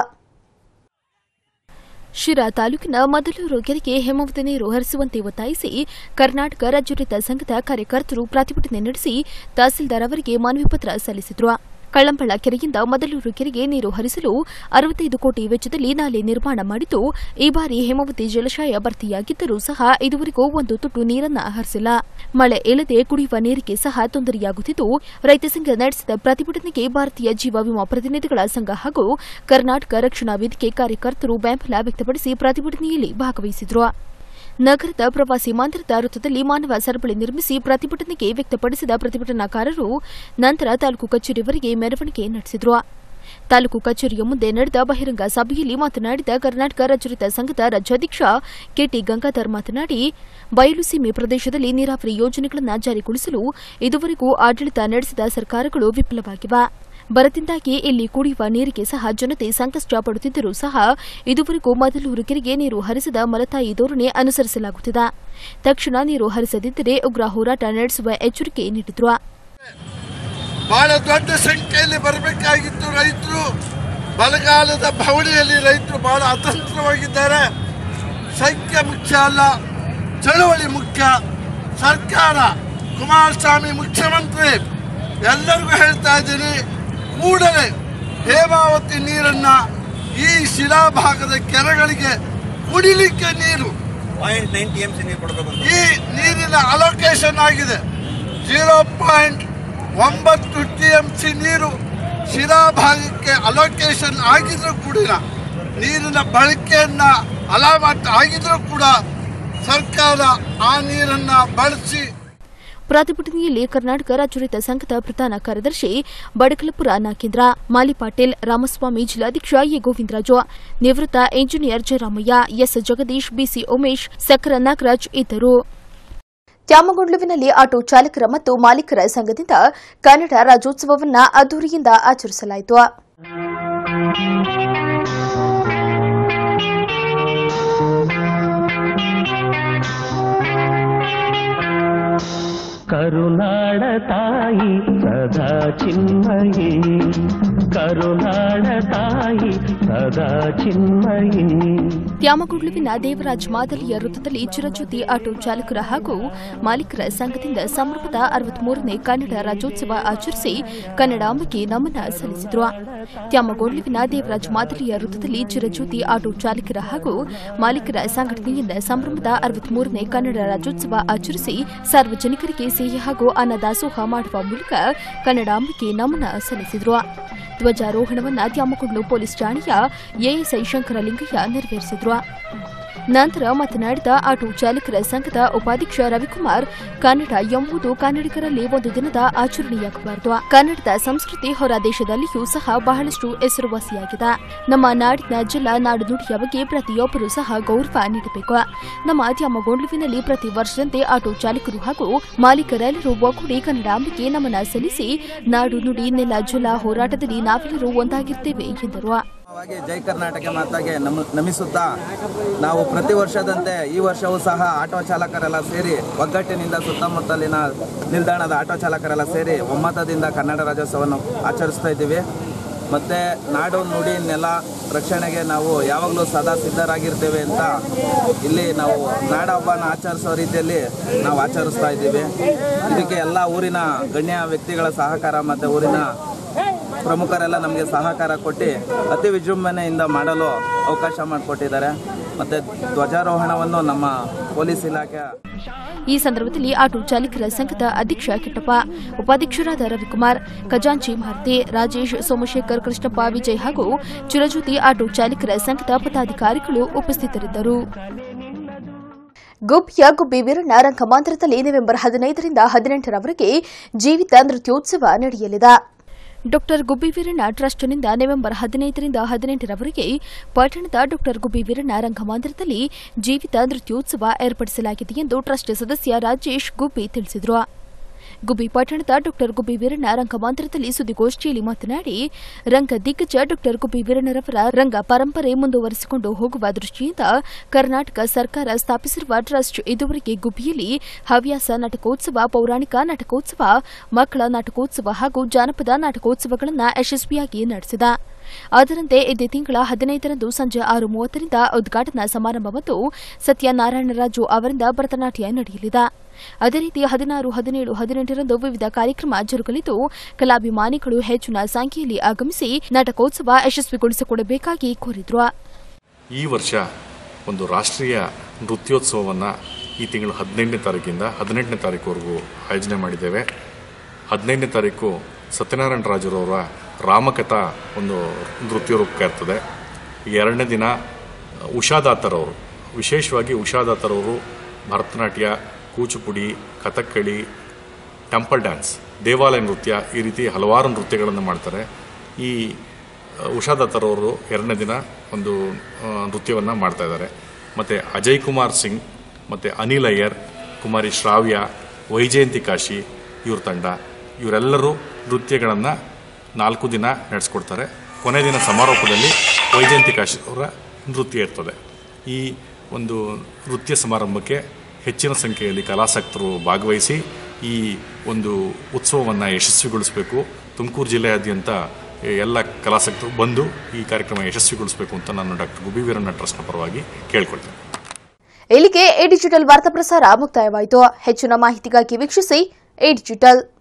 ಶಿರಾ ತಾಲೂಕಿನ ಮದಲೂರು ಕೆರೆಗೆ ಹೇಮಾವತಿ ನೀರು ಹರಿಸುವಂತೆ ಒತ್ತಾಯಿಸಿ ಕರ್ನಾಟಕ ರಾಜ್ಯ ರೈತ ಸಂಘದ ಕಾರ್ಯಕರ್ತರು ಪ್ರತಿಭಟನೆ ನಡೆಸಿ ತಹಸೀಲ್ದಾರ್ ಅವರಿಗೆ ಮನವಿ ಪತ್ರ ಸಲ್ಲಿಸಿದ್ರು ಕಳ್ಳಂಬಳ ಕೆರೆಯಿಂದ ಮದಲೂರು ಕೆರೆಗೆ ನೀರು ಹರಿಸಲು ಅರವತ್ತೈದು ಕೋಟಿ ವೆಚ್ಚದಲ್ಲಿ ನಾಲೆ ನಿರ್ಮಾಣ ಮಾಡಿದ್ದು ಈ ಬಾರಿ ಹೇಮಾವತಿ ಜಲಾಶಯ ಭರ್ತಿಯಾಗಿದ್ದರೂ ಸಹ ಇದುವರೆಗೂ ಒಂದು ತುಟ್ಟು ನೀರನ್ನ ಹರಿಸಿಲ್ಲ ಮಳೆ ಇಲ್ಲದೆ ಕುಡಿಯುವ ನೀರಿಗೆ ಸಹ ತೊಂದರೆಯಾಗುತ್ತಿದ್ದು ರೈತ ಸಂಘ ನಡೆಸಿದ ಪ್ರತಿಭಟನೆಗೆ ಭಾರತೀಯ ಜೀವ ವಿಮಾ ಪ್ರತಿನಿಧಿಗಳ ಸಂಘ ಹಾಗೂ ಕರ್ನಾಟಕ ರಕ್ಷಣಾ ವೇದಿಕೆ ಕಾರ್ಯಕರ್ತರು ಬೆಂಬಲ ವ್ಯಕ್ತಪಡಿಸಿ ಪ್ರತಿಭಟನೆಯಲ್ಲಿ ಭಾಗವಹಿಸಿದ್ರು ನಗರದ ಪ್ರವಾಸಿ ಮಂದಿರದ ವೃತ್ತದಲ್ಲಿ ಮಾನವ ಸರಪಳಿ ನಿರ್ಮಿಸಿ ಪ್ರತಿಭಟನೆಗೆ ವ್ಯಕ್ತಪಡಿಸಿದ ಪ್ರತಿಭಟನಾಕಾರರು ನಂತರ ತಾಲೂಕು ಕಚೇರಿವರೆಗೆ ಮೆರವಣಿಗೆ ನಡೆಸಿದ್ರು ತಾಲೂಕು ಕಚೇರಿಯ ಮುಂದೆ ನಡೆದ ಬಹಿರಂಗ ಸಭೆಯಲ್ಲಿ ಮಾತನಾಡಿದ ಕರ್ನಾಟಕ ರಾಜ್ಯರಹಿತ ಸಂಘದ ರಾಜ್ಯಾಧ್ಯಕ್ಷ ಕೆಟಿ ಗಂಗಾಧರ್ ಮಾತನಾಡಿ ಬಯಲು ಸೀಮೆ ಪ್ರದೇಶದಲ್ಲಿ ನೀರಾವರಿ ಯೋಜನೆಗಳನ್ನು ಜಾರಿಗೊಳಿಸಲು ಇದುವರೆಗೂ ಆಡಳಿತ ನಡೆಸಿದ ಸರ್ಕಾರಗಳು ವಿಫಲವಾಗಿವೆ ಬರದಿಂದಾಗಿ ಇಲ್ಲಿ ಕುಡಿಯುವ ನೀರಿಗೆ ಸಹ ಜನತೆ ಸಂಕಷ್ಟ ಪಡುತ್ತಿದ್ದರೂ ಸಹ ಇದುವರೆಗೂ ಮದಲೂರು ಕೆರೆಗೆ ನೀರು ಹರಿಸದ ಮಲತಾಯಿ ಧೋರಣೆ ಅನುಸರಿಸಲಾಗುತ್ತಿದೆ ತಕ್ಷಣ ನೀರು ಹರಿಸದಿದ್ದರೆ ಉಗ್ರ ಹೋರಾಟ ನಡೆಸುವ ಎಚ್ಚರಿಕೆ ನೀಡಿದ್ರು ಬಹಳ ದೊಡ್ಡ ಸಂಖ್ಯೆಯಲ್ಲಿ ಬರಬೇಕಾಗಿತ್ತು ರೈತರು ಬರಗಾಲದ ಬವಣೆಯಲ್ಲಿ ರೈತರು ಬಹಳ ಅತಂತ್ರವಾಗಿದ್ದಾರೆ ಸಂಖ್ಯೆ ಮುಖ್ಯ ಅಲ್ಲ ಚಳುವಳಿ ಮುಖ್ಯ ಸರ್ಕಾರ ಕುಮಾರಸ್ವಾಮಿ ಮುಖ್ಯಮಂತ್ರಿ ಎಲ್ಲರಿಗೂ ಹೇಳ್ತಾ ಇದ್ದೀನಿ ಕೂಡಲೇ ಹೇಮಾವತಿ ನೀರನ್ನ ಈ ಶಿಲಾ ಭಾಗದ ಕೆರೆಗಳಿಗೆ ಕುಡಿಲಿಕ್ಕೆ ನೀರು point nine T M C ನೀರು ಕೊಡಬೇಕು ಈ ನೀರಿನ ಅಲೋಕೇಶನ್ ಆಗಿದೆ ಜೀರೋ ಪಾಯಿಂಟ್ ಒಂಬತ್ತು ಟಿ ಎಂ ಸಿ ನೀರು ಶಿರಾ ಭಾಗಕ್ಕೆ ಅಲೋಕೇಶನ್ ಆಗಿದ್ರೂ ಕೂಡ ನೀರಿನ ಬಳಕೆಯನ್ನ ಅಲಾಮಟ್ ಆಗಿದ್ರೂ ಕೂಡ ಸರ್ಕಾರ ಆ ನೀರನ್ನ ಬಳಸಿ ಪ್ರತಿಭಟನೆಯಲ್ಲಿ ಕರ್ನಾಟಕ ರಾಜ್ಯ ರೈತ ಸಂಘದ ಪ್ರಧಾನ ಕಾರ್ಯದರ್ಶಿ ಬಡಕಲಪುರ ನಾಗೇಂದ್ರ ಮಾಲಿ ಪಾಟೀಲ್ ರಾಮಸ್ವಾಮಿ ಜಿಲ್ಲಾಧ್ಯಕ್ಷ ಎ ಗೋವಿಂದರಾಜು ನಿವೃತ್ತ engineer Jayaramaiah S Jagadish BC Umesh ಸಕ್ರ ನಾಗರಾಜ್ ಇದ್ದರು ತ್ಯಾಮಗೊಂಡ್ಲುವಿನಲ್ಲಿ ಆಟೋ ಚಾಲಕರ ಮತ್ತು ಮಾಲೀಕರ ಸಂಘದಿಂದ ಕನ್ನಡ ರಾಜ್ಯೋತ್ಸವವನ್ನು ಅದ್ದೂರಿಯಿಂದ ಆಚರಿಸಲಾಯಿತು ಕರುನಾಡ ತಾಯಿ ಸದಾ ಚಿನ್ಮಯಿ ಕರುನಾಡ ತಾಯಿ ಸದಾ ಚಿನ್ಮಯಿ ತ್ಯಾಮಗುಡ್ಲುವಿನ ದೇವರಾಜ್ ಮಾದಲಿಯ ವೃತ್ತದಲ್ಲಿ ಚಿರಜ್ಯೋತಿ ಆಟೋ ಚಾಲಕರ ಹಾಗೂ ಮಾಲೀಕರ ಸಂಘದಿಂದ ಸಂಭ್ರಮದ ಅರವತ್ಮೂರನೇ ಕನ್ನಡ ರಾಜ್ಯೋತ್ಸವ ಆಚರಿಸಿ ಕನ್ನಡಾಂಬೆಗೆ ನಮನ ಸಲ್ಲಿಸಿದ್ರು ತ್ಯಾಮಗೋಡ್ಲುವಿನ ದೇವರಾಜ್ ಮಾದಲಿಯ ವೃತ್ತದಲ್ಲಿ ಚಿರಜ್ಯೋತಿ ಆಟೋ ಚಾಲಕರ ಹಾಗೂ ಮಾಲೀಕರ ಸಂಘಟನೆಯಿಂದ ಸಂಭ್ರಮದ ಅರವತ್ಮೂರನೇ ಕನ್ನಡ ರಾಜ್ಯೋತ್ಸವ ಆಚರಿಸಿ ಸಾರ್ವಜನಿಕರಿಗೆ ಸಿಹಿ ಹಾಗೂ ಅನ್ನದಾಸೋಹ ಮಾಡುವ ಮೂಲಕ ಕನ್ನಡಾಂಬೆಗೆ ನಮನ ಸಲ್ಲಿಸಿದ್ರು ಧ್ವಜಾರೋಹಣವನ್ನು ತ್ಯಾಮಕೊಂಡ್ಲು ಪೊಲೀಸ್ ಠಾಣೆಯ ಎಎಸ್ಐ ಶಂಕರಲಿಂಗಯ್ಯ ನೆರವೇರಿಸಿದ್ರು ನಂತರ ಮಾತನಾಡಿದ ಆಟೋ ಚಾಲಕರ ಸಂಘದ ಉಪಾಧ್ಯಕ್ಷ ರವಿಕುಮಾರ್ ಕನ್ನಡ ಎಂಬುದು ಕನ್ನಡಿಗರಲ್ಲಿ ಒಂದು ದಿನದ ಆಚರಣೆಯಾಗಬಾರದು ಕನ್ನಡದ ಸಂಸ್ಕೃತಿ ಹೊರ ದೇಶದಲ್ಲಿಯೂ ಸಹ ಬಹಳಷ್ಟು ಹೆಸರುವಾಸಿಯಾಗಿದೆ ನಮ್ಮ ನಾಡಿನ ಜಿಲ್ಲಾ ನಾಡು ನುಡಿಯ ಬಗ್ಗೆ ಪ್ರತಿಯೊಬ್ಬರೂ ಸಹ ಗೌರವ ನೀಡಬೇಕು ನಮ್ಮ ತ್ಯಾಮಗೊಂಡ್ಲುವಿನಲ್ಲಿ ಪ್ರತಿ ವರ್ಷದಂತೆ ಆಟೋ ಚಾಲಕರು ಹಾಗೂ ಮಾಲೀಕರೆಲ್ಲರೂ ಒಗ್ಗೂಡಿ ಕನ್ನಡಾಂಬೆಗೆ ನಮನ ಸಲ್ಲಿಸಿ ನಾಡು ನುಡಿ ನೆಲ ಜಲ ಹೋರಾಟದಲ್ಲಿ ನಾವೆಲ್ಲರೂ ಒಂದಾಗಿರ್ತೇವೆ ಎಂದರು ವಾಗಿ ಜೈ ಕರ್ನಾಟಕ ಮಾತಾಗೆ ನಮ ನಮಿಸುತ್ತಾ ನಾವು ಪ್ರತಿ ವರ್ಷದಂತೆ ಈ ವರ್ಷವೂ ಸಹ ಆಟೋ ಚಾಲಕರೆಲ್ಲ ಸೇರಿ ಒಗ್ಗಟ್ಟಿನಿಂದ ಸುತ್ತಮುತ್ತಲಿನ ನಿಲ್ದಾಣದ ಆಟೋ ಚಾಲಕರೆಲ್ಲ ಸೇರಿ ಒಮ್ಮತದಿಂದ ಕನ್ನಡ ರಾಜ್ಯೋತ್ಸವವನ್ನು ಆಚರಿಸ್ತಾ ಇದ್ದೀವಿ ಮತ್ತು ನಾಡು ನುಡಿ ನೆಲ ರಕ್ಷಣೆಗೆ ನಾವು ಯಾವಾಗಲೂ ಸದಾ ಸಿದ್ಧರಾಗಿರ್ತೇವೆ ಅಂತ ಇಲ್ಲಿ ನಾವು ನಾಡ ಹಬ್ಬನ ಆಚರಿಸೋ ರೀತಿಯಲ್ಲಿ ನಾವು ಆಚರಿಸ್ತಾ ಇದ್ದೀವಿ ಇದಕ್ಕೆ ಎಲ್ಲ ಊರಿನ ಗಣ್ಯ ವ್ಯಕ್ತಿಗಳ ಸಹಕಾರ ಮತ್ತು ಊರಿನ ಪ್ರಮುಖರೆಲ್ಲ ನಮಗೆ ಸಹಕಾರ ಕೊಟ್ಟು ಅತಿ ವಿಜೃಂಭಣೆಯಿಂದ ಮಾಡಲು ಅವಕಾಶ ಮಾಡಿಕೊಟ್ಟಿದ್ದಾರೆ ಮತ್ತು ಧ್ವಜಾರೋಹಣವನ್ನು ನಮ್ಮ ಪೊಲೀಸ್ ಇಲಾಖೆ ಈ ಸಂದರ್ಭದಲ್ಲಿ ಆಟೋ ಚಾಲಕರ ಸಂಘದ ಅಧ್ಯಕ್ಷ ಕಿಟ್ಟಪ್ಪ ಉಪಾಧ್ಯಕ್ಷರಾದ ರವಿಕುಮಾರ್ ಖಜಾಂಚಿ ಭಾರತಿ ರಾಜೇಶ್ ಸೋಮಶೇಖರ್ ಕೃಷ್ಣಪ್ಪ ವಿಜಯ್ ಹಾಗೂ ಚಿರಜ್ಯೋತಿ ಆಟೋ ಚಾಲಕರ ಸಂಘದ ಪದಾಧಿಕಾರಿಗಳು ಉಪಸ್ಥಿತರಿದ್ದರು ಗುಬ್ಬಿಯ ಗುಬ್ಬಿ ವೀರಣ್ಣ ರಂಗಮಂದಿರದಲ್ಲಿ ನವೆಂಬರ್ ಹದಿನೈದರಿಂದ ಹದಿನೆಂಟರವರೆಗೆ ಜೀವಿತ ನೃತ್ಯೋತ್ಸವ ನಡೆಯಲಿದೆ ಡಾಕ್ಟರ್ ಗುಬ್ಬಿ ವೀರಣ್ಣ ಟ್ರಸ್ಟ್ನಿಂದ ನವೆಂಬರ್ ಹದಿನೈದರಿಂದ ಹದಿನೆಂಟರವರೆಗೆ ಪಟ್ಟಣದ ಡಾಕ್ಟರ್ ಗುಬ್ಬಿ ವೀರಣ್ಣ ರಂಗಮಂದಿರದಲ್ಲಿ ಜೀವಿತ ನೃತ್ಯೋತ್ಸವ ಏರ್ಪಡಿಸಲಾಗಿದೆ ಎಂದು ಟ್ರಸ್ಟ್ ಸದಸ್ಯ ರಾಜೇಶ್ ಗುಬ್ಬಿ ತಿಳಿಸಿದರು ಗುಬ್ಬಿ ಪಟ್ಟಣದ ಡಾ ಗುಬ್ಬಿ ವೀರಣ್ಣ ರಂಗಮಂದಿರದಲ್ಲಿ ಸುದ್ದಿಗೋಷ್ಠಿಯಲ್ಲಿ ಮಾತನಾಡಿ ರಂಗ ದಿಗ್ಗಜ ಡಾ ಗುಬ್ಬಿ ವೀರಣ್ಣರವರ ರಂಗ ಪರಂಪರೆ ಮುಂದುವರಿಸಿಕೊಂಡು ಹೋಗುವ ದೃಷ್ಟಿಯಿಂದ ಕರ್ನಾಟಕ ಸರ್ಕಾರ ಸ್ಥಾಪಿಸಿರುವ ಟ್ರಸ್ಟ್ ಇದುವರೆಗೆ ಗುಬ್ಬಿಯಲ್ಲಿ ಹವ್ಯಾಸ ನಾಟಕೋತ್ಸವ ಪೌರಾಣಿಕ ನಾಟಕೋತ್ಸವ ಮಕ್ಕಳ ನಾಟಕೋತ್ಸವ ಹಾಗೂ ಜಾನಪದ ನಾಟಕೋತ್ಸವಗಳನ್ನು ಯಶಸ್ವಿಯಾಗಿ ನಡೆಸಿದೆ ಅದರಂತೆ ಇದೇ ತಿಂಗಳ ಹದಿನೈದರಂದು ಸಂಜೆ ಆರು ಮೂವತ್ತರಿಂದ ಉದ್ಘಾಟನಾ ಸಮಾರಂಭ ಮತ್ತು ಸತ್ಯನಾರಾಯಣರಾಜು ಅವರಿಂದ ಭರತನಾಟ್ಯ ನಡೆಯಲಿದೆ ಅದೇ ರೀತಿ ಹದಿನಾರು ಹದಿನೇಳು ಹದಿನೆಂಟರಂದು ವಿವಿಧ ಕಾರ್ಯಕ್ರಮ ಜರುಗಲಿದ್ದು ಕಲಾಭಿಮಾನಿಗಳು ಹೆಚ್ಚಿನ ಸಂಖ್ಯೆಯಲ್ಲಿ ಆಗಮಿಸಿ ನಾಟಕೋತ್ಸವ ಯಶಸ್ವಿಗೊಳಿಸಿಕೊಡಬೇಕಾಗಿ ಕೋರಿದ್ರು ಈ ವರ್ಷ ಒಂದು ರಾಷ್ಟ್ರೀಯ ನೃತ್ಯೋತ್ಸವವನ್ನು ಈ ತಿಂಗಳು ಹದಿನೆಂಟನೇ ತಾರೀಕಿಂದ ಹದಿನೆಂಟನೇ ತಾರೀಕುವರೆಗೂ ಆಯೋಜನೆ ಮಾಡಿದ್ದೇವೆ ಹದಿನೈದನೇ ತಾರೀಕು ಸತ್ಯನಾರಾಯಣ ರಾಜರವರ ರಾಮಕಥಾ ಒಂದು ನೃತ್ಯ ರೂಪಕ ಇರ್ತದೆ ಎರಡನೇ ದಿನ ಉಷಾದಾತರವರು ವಿಶೇಷವಾಗಿ ಉಷಾದಾತರವರು ಭರತನಾಟ್ಯ ಕೂಚುಪುಡಿ ಕಥಕ್ಕಳಿ ಟೆಂಪಲ್ ಡ್ಯಾನ್ಸ್ ದೇವಾಲಯ ನೃತ್ಯ ಈ ರೀತಿ ಹಲವಾರು ನೃತ್ಯಗಳನ್ನು ಮಾಡ್ತಾರೆ ಈ ಉಷಾದತ್ತರವರು ಎರಡನೇ ದಿನ ಒಂದು ನೃತ್ಯವನ್ನು ಮಾಡ್ತಾ ಇದ್ದಾರೆ ಮತ್ತು ಅಜಯ್ ಕುಮಾರ್ ಸಿಂಗ್ ಮತ್ತು ಅನಿಲ್ ಅಯ್ಯರ್ ಕುಮಾರಿ ಶ್ರಾವ್ಯ ವೈಜಯಂತಿ ಕಾಶಿ ಇವ್ರ ತಂಡ ಇವರೆಲ್ಲರೂ ನೃತ್ಯಗಳನ್ನು ನಾಲ್ಕು ದಿನ ನಡೆಸ್ಕೊಡ್ತಾರೆ ಕೊನೆ ದಿನ ಸಮಾರೋಪದಲ್ಲಿ ವೈಜಯಂತಿ ಕಾಶಿ ಅವರ ನೃತ್ಯ ಇರ್ತದೆ ಈ ಒಂದು ನೃತ್ಯ ಸಮಾರಂಭಕ್ಕೆ ಹೆಚ್ಚಿನ ಸಂಖ್ಯೆಯಲ್ಲಿ ಕಲಾಸಕ್ತರು ಭಾಗವಹಿಸಿ ಈ ಒಂದು ಉತ್ಸವವನ್ನು ಯಶಸ್ವಿಗೊಳಿಸಬೇಕು ತುಮಕೂರು ಜಿಲ್ಲೆಯಾದ್ಯಂತ ಎಲ್ಲ ಕಲಾಸಕ್ತರು ಬಂದು ಈ ಕಾರ್ಯಕ್ರಮ ಯಶಸ್ವಿಗೊಳಿಸಬೇಕು ಅಂತ ನಾನು ಡಾಕ್ಟರ್ ಗುಬ್ಬಿ ವೀರಣ್ಣ ಟ್ರಸ್ಟ್ನ ಪರವಾಗಿ ಕೇಳ್ಕೊಳ್ತೇನೆ ಇಲ್ಲಿಗೆ ಎ ಡಿಜಿಟಲ್ ವಾರ್ತಾ ಪ್ರಸಾರ ಮುಕ್ತಾಯವಾಯಿತು ಹೆಚ್ಚಿನ ಮಾಹಿತಿಗಾಗಿ ವೀಕ್ಷಿಸಿ ಎ ಡಿಜಿಟಲ್